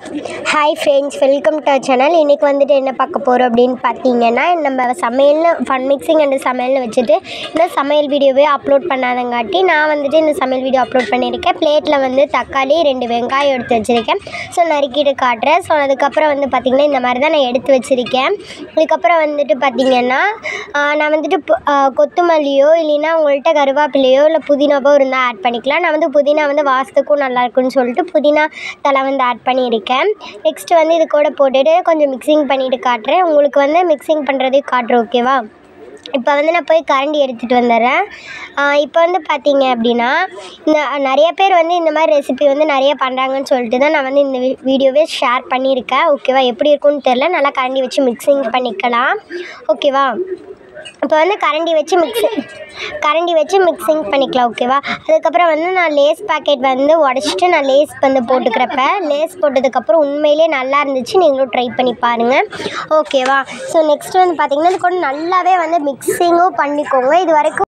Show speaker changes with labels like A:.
A: hi friends welcome to channel இன்றைக்கி வந்துட்டு என்ன பார்க்க போகிறோம் அப்படின்னு பார்த்தீங்கன்னா நம்ம சமையல்னு ஃபன் மிக்சிங் அண்ட் சமையல்னு வச்சுட்டு இன்னும் சமையல் வீடியோவே அப்லோட் பண்ணாதங்காட்டி நான் வந்துட்டு இந்த சமையல் வீடியோ அப்லோட் பண்ணியிருக்கேன் பிளேட்டில் வந்து தக்காளி ரெண்டு வெங்காயம் எடுத்து வச்சுருக்கேன் ஸோ நறுக்கிட்டு காட்டுறேன் ஸோ அதுக்கப்புறம் வந்து பார்த்திங்கன்னா இந்த மாதிரி தான் நான் எடுத்து வச்சுருக்கேன் இதுக்கப்புறம் வந்துட்டு பார்த்திங்கன்னா ஆஹ், நான் வந்துட்டு பு- ஆஹ், கொத்தமல்லியோ இல்லைன்னா உங்கள்கிட்ட கருவேப்பிலையோ இல்லை புதினாவோ இருந்தால் ஆட் பண்ணிக்கலாம் நான் வந்து புதினா வந்து வாசத்துக்கும் நல்லா இருக்குன்னு சொல்லிட்டு புதினா தலை வந்து ஆட் பண்ணியிருக்கேன் நெக்ஸ்ட் வந்து இது கூட போட்டுட்டு கொஞ்சம் மிக்சிங் பண்ணிட்டு காட்டுறேன் உங்களுக்கு வந்து மிக்சிங் பண்ணுறதே காட்டுறேன் ஓகேவா இப்போ வந்து நான் போய் கரண்டி எடுத்துகிட்டு வந்துடுறேன் இப்போ வந்து பார்த்தீங்க அப்படின்னா இந்த நிறைய பேர் வந்து இந்த மாதிரி ரெசிபி வந்து நிறைய பண்ணுறாங்கன்னு சொல்லிட்டு தான் நான் வந்து இந்த வீ- வீடியோவே ஷேர் பண்ணியிருக்கேன் ஓகேவா எப்படி இருக்கும்னு தெரில நல்லா கரண்டி வச்சு மிக்சிங் பண்ணிக்கலாம் ஓகேவா இப்போ வந்து கரண்டி வச்சு மிக்ஸி கரண்டி வச்சு மிக்சிங் பண்ணிக்கலாம் ஓகேவா அதுக்கப்புறம் வந்து நான் லேஸ் பாக்கெட் வந்து உடச்சிட்டு நான் லேஸ் வந்து போட்டுக்கிறப்ப லேஸ் போட்டதுக்கப்புறம் உண்மையிலே நல்லா இருந்துச்சு நீங்களும் ட்ரை பண்ணி பாருங்கள் ஓகேவா ஸோ நெக்ஸ்ட் வந்து பார்த்தீங்கன்னா இது கூட நல்லாவே வந்து மிக்சிங்கும் பண்ணிக்கோங்க இது வரைக்கும்